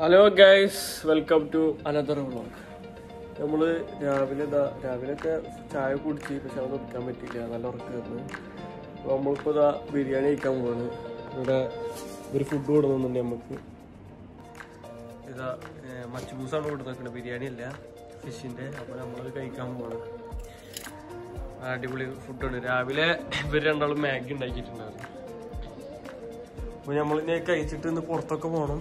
Hello guys welcome to another vlog നമ്മൾ രാവിലെ ഇതാ രാവിലെയൊക്കെ ചായ കുടിച്ച് പക്ഷെ അത് നിൽക്കാൻ പറ്റിയില്ല നല്ല ഉറക്കമായിരുന്നു അപ്പോൾ നമ്മളിപ്പോൾ ഇതാ ബിരിയാണി കഴിക്കാൻ പോവാണ് ഇവിടെ ഒരു ഫുഡ് കൊടുക്കുന്നുണ്ട് നമുക്ക് ഇതാ മച്ചബൂസാണ് കൊടുത്തേക്കുന്നത് ബിരിയാണി അല്ല ഫിഷിൻ്റെ അപ്പോൾ നമ്മളത് കഴിക്കാൻ പോവാണ് അടിപൊളി ഫുഡാണ് രാവിലെ ഇവർ രണ്ടാളും മാഗി ഉണ്ടാക്കിയിട്ടുണ്ടായിരുന്നു അപ്പോൾ നമ്മൾ ഇനി കഴിച്ചിട്ട് ഇന്ന് പുറത്തൊക്കെ പോകണം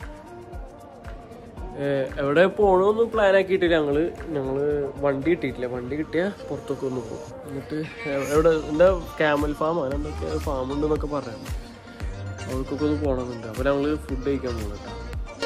ഏഹ് എവിടെ പോകണമെന്ന് പ്ലാൻ ആക്കിയിട്ടില്ല ഞങ്ങള് ഞങ്ങള് വണ്ടി കിട്ടിയിട്ടില്ല വണ്ടി കിട്ടിയാൽ പുറത്തൊക്കെ ഒന്ന് പോകും എന്നിട്ട് എ- എവിടെ എന്താ ക്യാമൽ ഫാം അങ്ങനെ എന്തൊക്കെ ഫാം ഉണ്ട് എന്നൊക്കെ പറയാം അവർക്കൊക്കെ ഒന്ന് പോകണമെന്നുണ്ട് അപ്പോൾ ഞങ്ങള് ഫുഡ് കഴിക്കാൻ പോകും കേട്ടോ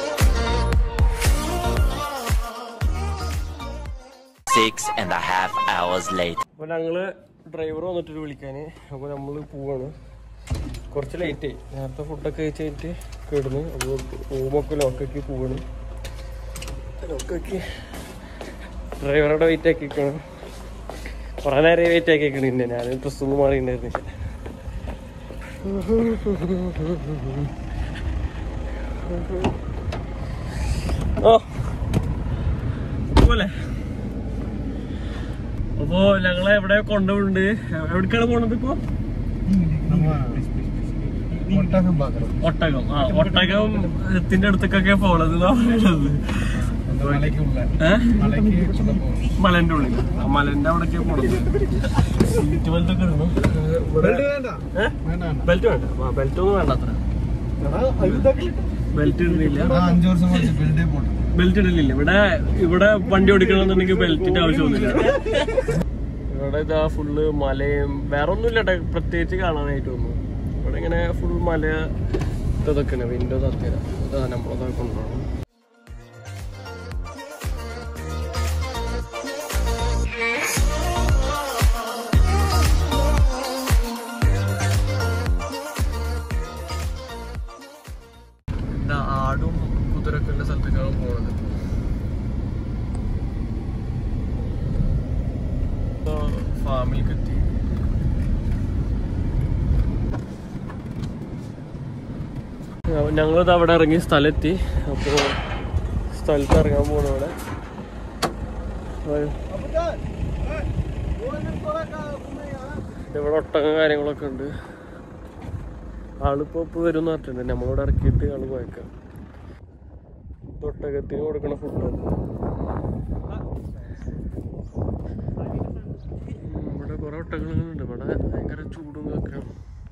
Six and a half hours later. അപ്പോൾ ഞങ്ങള് ഡ്രൈവർ വന്നിട്ട് വിളിക്കാന് അപ്പോൾ നമ്മൾ പോവാണ് കുറച്ച് ലേറ്റ് ആയി നേരത്തെ ഫുഡൊക്കെ കഴിച്ച് കഴിഞ്ഞിട്ട് കിടന്ന് അപ്പോൾ റൂമൊക്കെ ലോക്കാക്കി പോവാണ് ലോക്കാക്കി ഡ്രൈവറുടെ വെയിറ്റ് ആക്കിക്കണം കുറേ നേരം വെയിറ്റ് ആക്കിക്കണം പിന്നെ ഞാൻ ഡ്രസ് ഒന്നും മാറിയിട്ടുണ്ടായിരുന്നില്ല ഓ പോലെ അപ്പോ ഞങ്ങളെ എവിടെ കൊണ്ടുപോകുന്നുണ്ട് എവിടേക്കാണ് പോണത് ഇപ്പൊ ഒട്ടകം ആ ഒട്ടകത്തിന്റെ അടുത്തേക്കൊക്കെ പോണത് എന്നാ പറയുന്നത് ഏ? മലന്റെ ഉള്ളിൽ ആ മലന്റെ അവിടേക്ക് പോണത് സീറ്റ് ബെൽറ്റ് ഒക്കെ ഇടണം ബെൽറ്റ് വേണ്ട ആ ബെൽറ്റ് ഒന്നും വേണ്ട അത്ര ബെൽറ്റ് ഇടുന്നില്ല അഞ്ചു വർഷം കുറച്ച് ബിൽഡേ പോട്ടെ ബെൽറ്റ് ഇടലില്ല ഇവിടെ ഇവിടെ വണ്ടി ഓടിക്കണമെന്നുണ്ടെങ്കിൽ ബെൽറ്റിന്റെ ആവശ്യമൊന്നുമില്ല ഇവിടെ ഇതാ ഫുള്ള് മലയും വേറെ ഒന്നുമില്ല ട്ടോ പ്രത്യേകിച്ച് കാണാനായിട്ടൊന്നും ഇവിടെ ഇങ്ങനെ ഫുൾ മല ഇതൊക്കെയാണ് വിൻഡോ തത്തിയ ഇതാ നമ്മളതൊക്കെ കൊണ്ടുപോകണം ഇതാ ആടും കുതിരൊക്കെ ഉള്ള സ്ഥലത്തേക്കാണ് പോണത് ഇപ്പൊ ഫാമിലേക്ക് എത്തി ഞങ്ങളിത് അവിടെ ഇറങ്ങി സ്ഥലമെത്തി അപ്പോൾ സ്ഥലത്ത് ഇറങ്ങാൻ പോണ അവിടെ ഇവിടെ ഒട്ടകം കാര്യങ്ങളൊക്കെ ഉണ്ട് ആളിപ്പോ ഇപ്പൊ വരും എന്ന് പറഞ്ഞിട്ടുണ്ട് നമ്മളിവിടെ ഇറക്കിയിട്ട് ആള് പോയേക്കാം ഒട്ടകത്തിന് കൊടുക്കണ ഫുഡാണ് ഇവിടെ കുറെ ഒട്ടകങ്ങളുണ്ട് ഇവിടെ ഭയങ്കര ചൂടും ഒക്കെ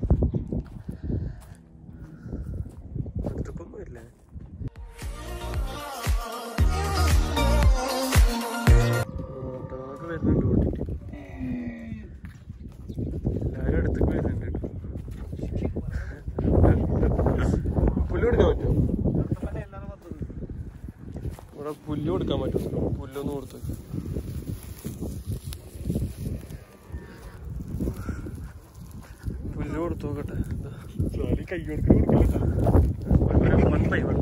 അടുത്തൊക്കൊന്നും ഇല്ല ഒട്ടകങ്ങളൊക്കെ വരുന്നുണ്ട് ഓടിട്ട് എല്ലാവരും അടുത്തേക്ക് വരുന്നുണ്ട് കേട്ടോ പുല്ല് കൊടുക്കാൻ പറ്റുമോ ഇവിടെ പുല്ല് കൊടുക്കാൻ പറ്റുമോ പുല്ലൊന്ന് കൊടുത്ത് പുല്ല് കൊടുത്തു നോക്കട്ടെ ഇതാ. ജോലി കൈ കൊടുക്കണ കൊടുക്കില്ല വൺ ബൈ വൺ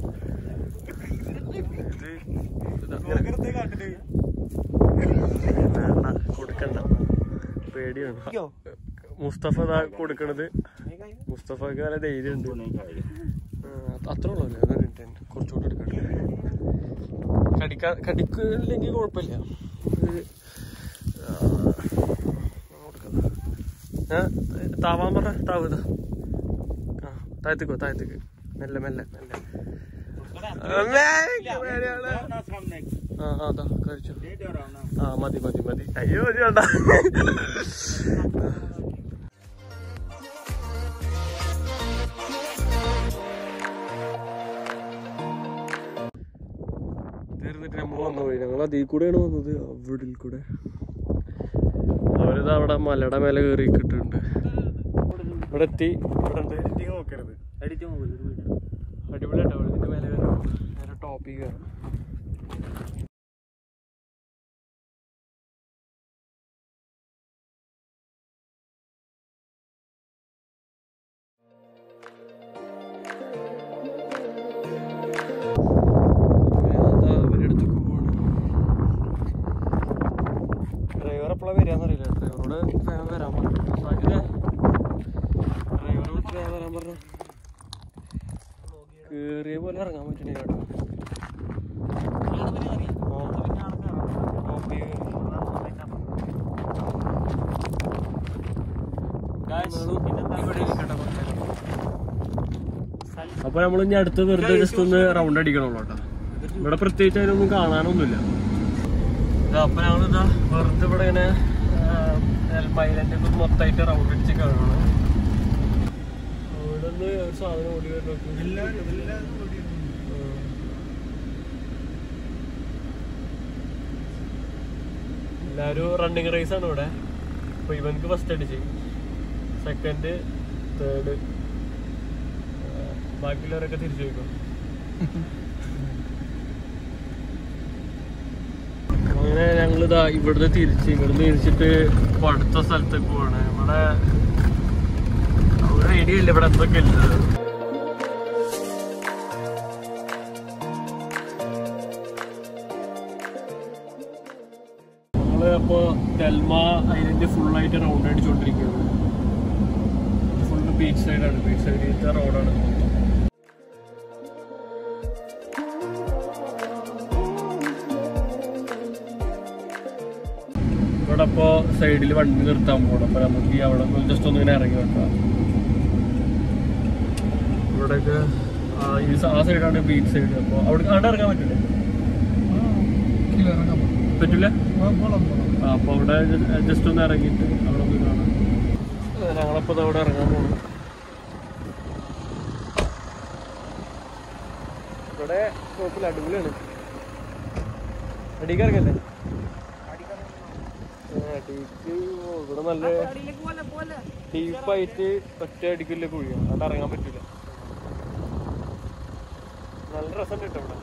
ഇത് ഇതാ, ഇങ്ങനെ. വേണ്ട, കൊടുക്കണ്ട പേടിയാണ് മുസ്തഫ ഇതാ കൊടുക്കണത് മുസ്തഫക്ക് നല്ല ധൈര്യം ഉണ്ട് അത്ര ഉള്ളൂ അല്ലേ അതാണ് ഇട്ടേൻ്റെ. കുറച്ചുകൂടി എടുക്കട്ടെ കടിക്കാ കടിക്കില്ലെങ്കിൽ കുഴപ്പമില്ല ഇത്, ആ, കൊടുക്കാം. ഏ, താവാൻ പറ താവ് ഇതാ ആ താഴത്തേക്കോ താഴത്തേക്ക് മെല്ലെ മെല്ലെ മെല്ലെ അമ്മേ, എനിക്ക് പേടിയാണ്. ആ ആ, അതാ കഴിച്ചു ആ മതി മതി മതി അയ്യോ ചേട്ടാ തീർന്നിട്ട് നമ്മൾ വന്നു പോയി ഞങ്ങൾ അതിൽ കൂടെയാണ് വന്നത് അവിടെ കൂടെ അവരിത് അവിടെ മലയുടെ മേലെ കയറി കിട്ടുന്നുണ്ട് ഇവിടെ എത്തി ഇവിടെ ഉണ്ട് അടിപൊളിയാട്ടോ ഇതിന്റെ മേലെ കയറാം നേരെ ടോപ്പിൽ കയറാം ഡ്രൈവർ എപ്പോഴാണ് വരികയെന്നറിയില്ല ഡ്രൈവറോട് വേഗം വരാൻ പറഞ്ഞു സാജിദേ ഡ്രൈവറെ വിളിച്ച് വേഗം വരാൻ പറഞ്ഞു കേറി ചെറിയ പോലെ ഇറങ്ങാൻ പറ്റണേ കേട്ടോ അപ്പൊ നമ്മൾ ഇനി അടുത്ത് വെറുതെ ജസ്റ്റ് ഒന്ന് റൗണ്ട് അടിക്കണുള്ളൂ കേട്ടോ ഇവിടെ പ്രത്യേകിച്ച് അതിനൊന്നും കാണാനൊന്നുമില്ല ഇതാ അപ്പൊ ഞങ്ങളിതാ വെറുതെ ഇവിടെ ഇങ്ങനെ മൈലന്റെ മൊത്തമായിട്ട് റൗണ്ട് അടിച്ച് കാണണം അവിടെ നിന്ന് ഒരു സാധനം ഓടി വരുന്നു എല്ലാവരും റണ്ണിങ് റേസ് ആണ് ഇവിടെ അപ്പൊ ഇവൻക്ക് ഫസ്റ്റ് അടിച്ച് സെക്കൻഡ് തേർഡ് ബാക്കിയുള്ളവരൊക്കെ തിരിച്ചു പോയിക്കോ അങ്ങനെ ഞങ്ങളിതാ ഇവിടുന്ന് തിരിച്ച് ഇവിടുന്ന് തിരിച്ചിട്ട് ഇപ്പൊ അടുത്ത സ്ഥലത്തേക്ക് പോവാണ് ഇവിടെ ഒരു ഐഡിയ ഇല്ല ഇവിടെ എന്തൊക്കെ ഉള്ളത് നമ്മള് അപ്പൊ ഡെൽമ ഐലൻഡ് ഫുള്ളായിട്ട് റൗണ്ട് അടിച്ചുകൊണ്ടിരിക്കുകയാണ് ഫുള്ള് ബീച്ച് സൈഡാണ് ബീച്ച് സൈഡിലത്തെ റോഡാണ് മൊത്തം ഇവിടെ അപ്പോ സൈഡിൽ വണ്ടി നിർത്താൻ പോകണം അപ്പൊ നമുക്ക് ഈ അവിടെ ജസ്റ്റ് ഒന്ന് ഇങ്ങനെ ഇറങ്ങി വെക്കാം ഇവിടെയൊക്കെ ആ, ഈ സ- ആ സൈഡാണ് ബീച്ച് സൈഡ് അപ്പൊ അവിടെ അവിടെ ഇറങ്ങാൻ പറ്റില്ലേ പറ്റില്ല ആ, അപ്പൊ അവിടെ ജസ്റ്റ് ഒന്ന് ഇറങ്ങിയിട്ട് അവിടെ ഒന്ന് കാണാം ആ, ഞങ്ങളപ്പോ ദാ അവിടെ ഇറങ്ങാൻ പോകണം ഇവിടെ കുഴപ്പമില്ല അടിപൊളിയാണ് അടിക്ക് ഇറങ്ങല്ലേ ആ, അടിക്ക് ഓ, ഇവിടെ നല്ല ഡീപ്പായിട്ട് ഒറ്റ അടിക്കില്ല കുഴിയാണ് അവിടെ ഇറങ്ങാൻ പറ്റില്ല നല്ല രസം കിട്ടും ഇവിടെ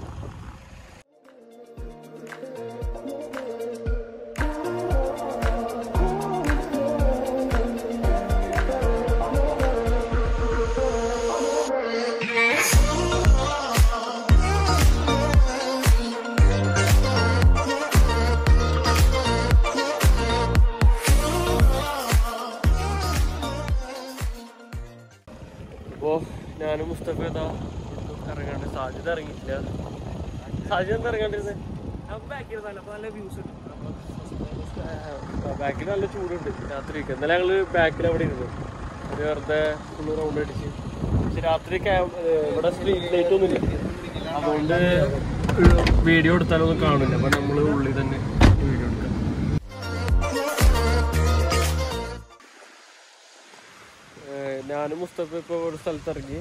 അപ്പോ ഞാനും മുസ്തഫ ഇതാ ഇവിടുന്ന് ഇറങ്ങാണ്ട് സാധ്യത ഇറങ്ങിയിട്ടില്ല സാധ്യത എന്താ ഇറങ്ങാണ്ടിരുന്നത് ബാക്കിൽ നല്ല ചൂടുണ്ട് രാത്രിയൊക്കെ ഇന്നലെ ഞങ്ങള് ബാക്കിൽ അവിടെ ഇരുന്നു ഒരു വെറുതെ ഫുള്ള് റൗണ്ട് അടിച്ച് പക്ഷെ രാത്രി ക്യാ- ഏർ ഇവിടെ സ്ട്രീറ്റ് ലൈറ്റ് ഒന്നും ഇല്ല അതുകൊണ്ട് വീഡിയോ എടുത്താലൊന്നും കാണില്ല അപ്പൊ നമ്മള് ഉള്ളിൽ തന്നെ വീഡിയോ എടുക്കാം ഏഹ് ഞാനും മുസ്തഫ ഇപ്പോൾ ഒരു സ്ഥലത്ത് ഇറങ്ങി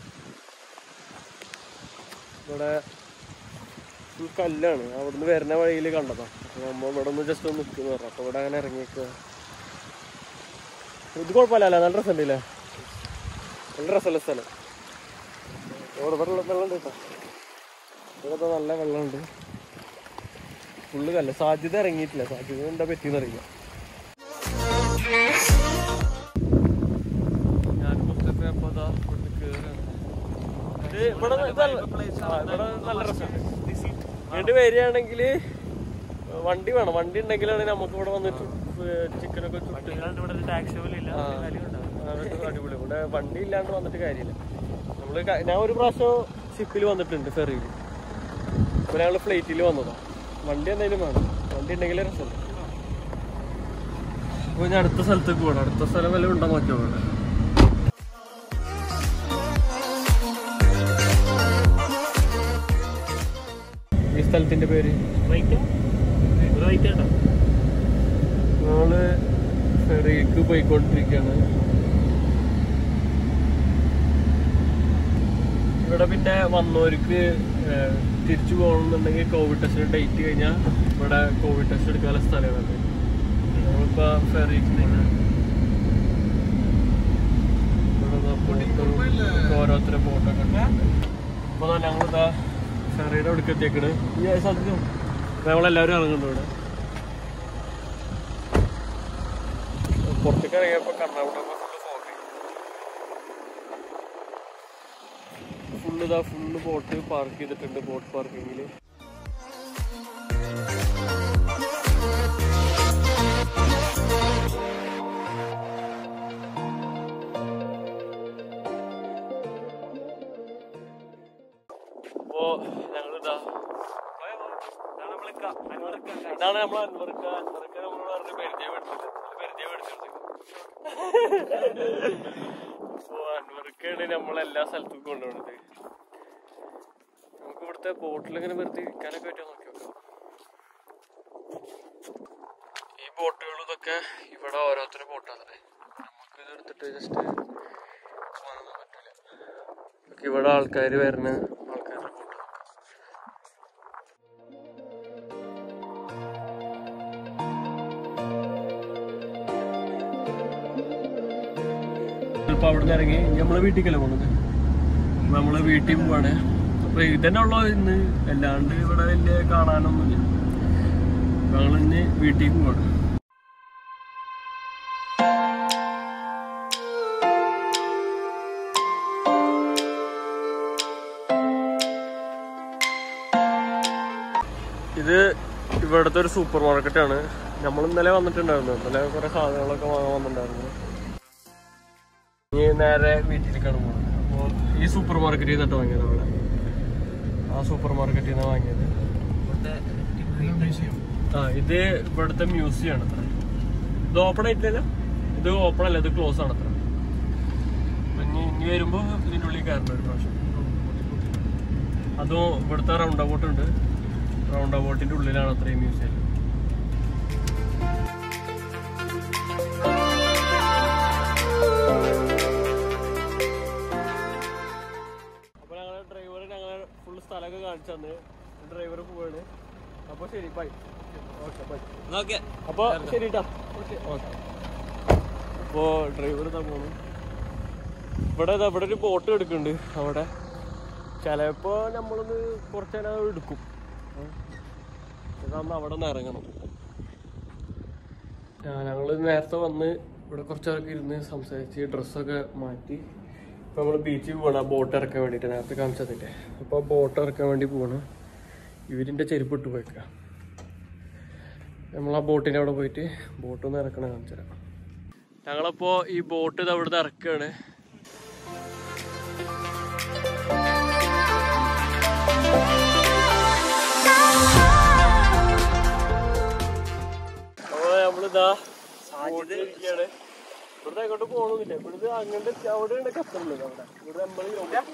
ഇവിടെ full കല്ലാണ് അവിടുന്ന് വരുന്ന വഴിയിൽ കണ്ടതാ അപ്പൊ നമ്മ ഇവിടെ ഒന്ന് ജസ്റ്റ് ഒന്ന് നിൽക്കുന്നു പറഞ്ഞു അപ്പൊ ഇവിടെ അങ്ങനെ ഇറങ്ങിയേക്കുക ഇത് കുഴപ്പമില്ല നല്ല രസമുണ്ടല്ലേ നല്ല രസമല്ല സ്ഥലം ഇവിടെ വെള്ളം വെള്ളമുണ്ട് കേട്ടോ ഇവിടെ നല്ല വെള്ളമുണ്ട് ഫുള്ള് കല്ല് സാധ്യത ഇറങ്ങിയിട്ടില്ല സാധ്യത എന്താ പറ്റിയെന്ന് അറിയില്ല ഞാൻ മുസ്തഫ അപ്പൊ ദാ ഇവിടുന്ന് കേറാണ്. ഇത് ഇവിടെ നല്ല- ആ, ഇവിടെ നല്ല രസമുണ്ട് വേണ്ടി വരികയാണെങ്കിൽ വണ്ടി വേണം വണ്ടി ഉണ്ടെങ്കിലാണ് നമുക്ക് ഇവിടെ വന്നിട്ട് ചിക്കനൊക്കെ ചുട്ട് ടാക്സി പോലും ഇല്ല ആ, അതൊക്കെ അടിപൊളി ഇവിടെ വണ്ടി ഇല്ലാണ്ട് വന്നിട്ട് കാര്യമില്ല നമ്മള് ക- ഞാൻ ഒരു പ്രാവശ്യം ഷിപ്പിൽ വന്നിട്ടുണ്ട് ഫെറിയിൽ ഇപ്പൊ ഞങ്ങള് ഫ്ലൈറ്റിൽ വന്നതാ വണ്ടി എന്തായാലും വേണം വണ്ടി ഉണ്ടെങ്കിലേ രസമുണ്ട് അപ്പൊ ഞാൻ അടുത്ത സ്ഥലത്തേക്ക് പോകണം അടുത്ത സ്ഥലം വല്ലതും ഉണ്ടോ നോക്കിയോ ഇവിടെ ഈ സ്ഥലത്തിന്റെ പേര് നമ്മള് ഫെറിക്ക് പോയിക്കൊണ്ടിരിക്കുകയാണ് ഇവിടെ പിന്നെ വന്നവർക്ക് ഏഹ്, തിരിച്ചു പോകണമെന്നുണ്ടെങ്കിൽ കോവിഡ് ടെസ്റ്റിന് ഡേറ്റ് കഴിഞ്ഞാൽ ഇവിടെ കോവിഡ് ടെസ്റ്റ് എടുക്കാനുള്ള സ്ഥലമാണ് നമ്മളിപ്പോ ഫെറിക്ക് ഓരോരുത്തരെ ഫോട്ടൊക്കെ ഉണ്ട് അപ്പൊ ഞങ്ങളിതാ ഫെറിയുടെ അടുക്ക് എത്തിയേക്കണ് ഈ സത്യം നമ്മളെല്ലാവരും ഇറങ്ങുന്നുണ്ട് ഇവിടെ പുറത്തേക്ക് ഇറങ്ങിയപ്പോ കർണാടക ഫുള്ള് ഇതാ ഫുള്ള് ബോട്ട് പാർക്ക് ചെയ്തിട്ടുണ്ട് ബോട്ട് പാർക്കിങ്ങിൽ ഞങ്ങളിതാ ഇതാണ് നമ്മൾ അൻവർക്ക് അൻവർക്ക് നമ്മൾ പറഞ്ഞ് പരിചയപ്പെടുത്തില്ല പരിചയപ്പെടുത്തില്ല അപ്പോ അൻവർക്കാണ് നമ്മൾ എല്ലാ സ്ഥലത്തും കൊണ്ടുപോകുന്നത് നമുക്ക് ഇവിടുത്തെ ബോട്ടിൽ ഇങ്ങനെ വെറുതെ ഇരിക്കാനൊക്കെ പറ്റുമോ നോക്കി നോക്കാം ഈ ബോട്ടുകൾ ഇതൊക്കെ ഇവിടെ ഓരോരുത്തരുടെ ബോട്ടാണ് നമുക്ക് ഇത് എടുത്തിട്ട് ജസ്റ്റ് വാങ്ങാൻ പറ്റില്ല ഇതൊക്കെ ഇവിടെ ആൾക്കാർ വരുന്ന ആൾക്കാരുടെ ബോട്ട് ഇപ്പൊ അവിടെ നിന്ന് ഇറങ്ങി നമ്മളെ വീട്ടിലേക്കല്ലേ പോണത് അപ്പൊ നമ്മള് വീട്ടിൽ പോവാണ് അപ്പൊ ഇതന്നെ ഉള്ളു ഇന്ന് അല്ലാണ്ട് ഇവിടെ വലിയ കാണാനൊന്നുമില്ല അപ്പൊ ഞങ്ങളിന്ന് വീട്ടിൽ പോവാണ് ഇത് ഇവിടുത്തെ ഒരു സൂപ്പർ മാർക്കറ്റാണ് നമ്മൾ ഇന്നലെ വന്നിട്ടുണ്ടായിരുന്നു ഇന്നലെ കുറെ സാധനങ്ങളൊക്കെ വാങ്ങാൻ വന്നിട്ടുണ്ടായിരുന്നു ഇനി നേരെ വീട്ടിലേക്കാണ് പോകുന്നത് അപ്പോൾ ഈ സൂപ്പർ മാർക്കറ്റിൽ നിന്നിട്ട് വാങ്ങിയത് അവിടെ ആ സൂപ്പർ മാർക്കറ്റിൽ നിന്ന് വാങ്ങിയത് ആ ഇത് ഇവിടുത്തെ മ്യൂസിയം ആണ് അത്ര ഇത് ഓപ്പൺ ആയിട്ടില്ല ഇത് ഓപ്പൺ അല്ല ഇത് ക്ലോസ് ആണ് അത്ര അപ്പൊ ഇനി ഇനി വരുമ്പോ ഇതിന്റെ ഉള്ളിൽ കയറണ്ട ഒരു പ്രാവശ്യം അതും ഇവിടുത്തെ റൗണ്ട് അബൌട്ട് ഉണ്ട് റൗണ്ട് അബൌട്ടിന്റെ ഉള്ളിലാണ് അത്രയും മ്യൂസിയം അപ്പൊ ഞങ്ങളെ ഡ്രൈവർ ഞങ്ങളെ ഫുൾ സ്ഥലമൊക്കെ കാണിച്ചു തന്ന് ഡ്രൈവർ പോവാണ് അപ്പൊ ശരി ബൈ ഓക്കെ ബൈ ഓക്കെ അപ്പൊ ശരി ട്ടാ. ഓക്കെ ഓക്കെ അപ്പോ ഡ്രൈവർ ഇതാ പോണു ഇവിടെ ഇതാ ഇവിടെ ഒരു ബോട്ട് എടുക്കുന്നുണ്ട് അവിടെ ചിലപ്പോ നമ്മളൊന്ന് കുറച്ച് നേരം അത് എടുക്കും ഇതാകുമ്പോ അവിടെ നിന്ന് ഇറങ്ങണം ആ, ഞങ്ങള് നേരത്തെ വന്ന് ഇവിടെ കുറച്ചൊക്കെ ഇരുന്ന് സംസാരിച്ച് ഡ്രസ്സൊക്കെ മാറ്റി ഇപ്പൊ നമ്മള് ബീച്ചിൽ പോകണം ആ ബോട്ട് ഇറക്കാൻ വേണ്ടിട്ട് നേരത്തെ കാണിച്ചതില്ലേ അപ്പൊ ബോട്ട് ഇറക്കാൻ വേണ്ടി പോകണം ഇവരിന്റെ ചെരുപ്പ് ഇട്ട് പോയേക്ക നമ്മൾ ആ ബോട്ടിന്റെ അവിടെ പോയിട്ട് ബോട്ട് ഒന്ന് ഇറക്കണ കാണിച്ചു തരാം ഞങ്ങളപ്പോ ഈ ബോട്ട് ഇത് അവിടുന്ന് ഇറക്കാണ് അപ്പൊ നമ്മളിതാ ബോട്ടിലിരിക്കുകയാണ് ഇവിടുത്തെ അങ്ങോട്ട് പോകണമെന്നില്ല ഇവിടുത്തെ അങ്ങോട്ട് അവിടെ ഉണ്ട് കത്തുള്ളത് അവിടെ ഇവിടെ നമ്മൾ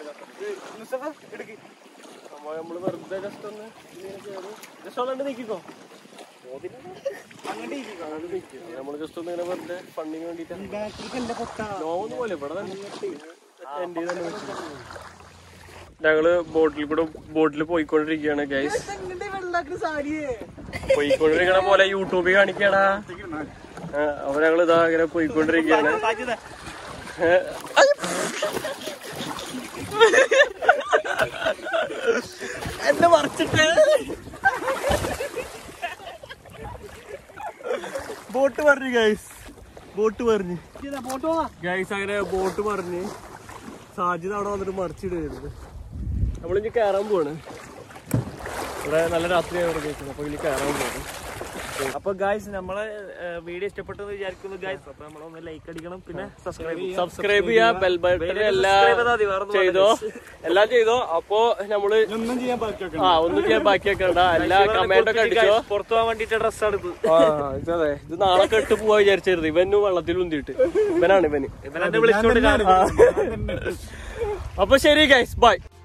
അപ്പൊ നമ്മള് വെറുതെ ജസ്റ്റ് ഒന്ന് ജസ്റ്റ് ഒന്ന് നീക്കിക്കോ നമ്മള് ജസ്റ്റ് ഒന്ന് ഇങ്ങനെ വെറുതെ ഫണ്ടിന് വേണ്ടിട്ട് നോവൊന്നും പോലെ ഇവിടെ തന്നെ എന്റെ തന്നെ വെച്ചു ഞങ്ങള് ബോട്ടിൽ കൂടെ ബോട്ടിൽ പോയിക്കൊണ്ടിരിക്കുകയാണ് ഗൈസ് പോയിക്കൊണ്ടിരിക്കണ പോലെ യൂട്യൂബിൽ കാണിക്കടാ ആ, അപ്പൊ ഞങ്ങൾ ഇതാ ഇങ്ങനെ പോയിക്കൊണ്ടിരിക്കുകയാണ് ഏ, അയ്യ. എന്നെ മറിച്ചിട്ട് ബോട്ട് പറഞ്ഞു ഗൈസ് ബോട്ട് പറഞ്ഞു ഗൈസ് അങ്ങനെ ബോട്ട് പറഞ്ഞ് സാജിദ് അവിടെ വന്നിട്ട് മറിച്ചിടുകയായിരുന്നു നമ്മളിനി കയറാൻ പോവാണ് ഇവിടെ നല്ല രാത്രിയായി ഉറങ്ങിയിരിക്കുന്നു അപ്പൊ ഇനി കയറാൻ പോവാണ് അപ്പൊ ഗായ്സ് നമ്മളെ വീഡിയോ ഇഷ്ടപ്പെട്ടെന്ന് വിചാരിക്കുന്നു ഗായ്സ് അപ്പൊ നമ്മളൊന്ന് ലൈക്ക് അടിക്കണം പിന്നെ സബ്സ്ക്രൈബ് സബ്സ്ക്രൈബ് ചെയ്യാ ബെൽ ബട്ടൺ എല്ലാം ചെയ്തോ എല്ലാം ചെയ്തോ അപ്പൊ നമ്മള് ഒന്നും ചെയ്യാൻ ബാക്കി ആ ഒന്നും ചെയ്യാൻ ബാക്കി വെക്കണ്ട എല്ലാ കമന്റ് ഒക്കെ അടിച്ചോ പുറത്തു പോകാൻ വേണ്ടിട്ട് ഡ്രസ്സാണ് ഇത് ആ ഇതതെ ഇത് നാളെ കെട്ട് പോവാ വിചാരിച്ചിരുന്നു ഇവന് വെള്ളത്തിൽ ഉന്തിയിട്ട് ഇവനാണ് ഇവന് ഇവനെ വിളിച്ചോണ്ട് അപ്പൊ ശരി ഗൈസ് ബൈ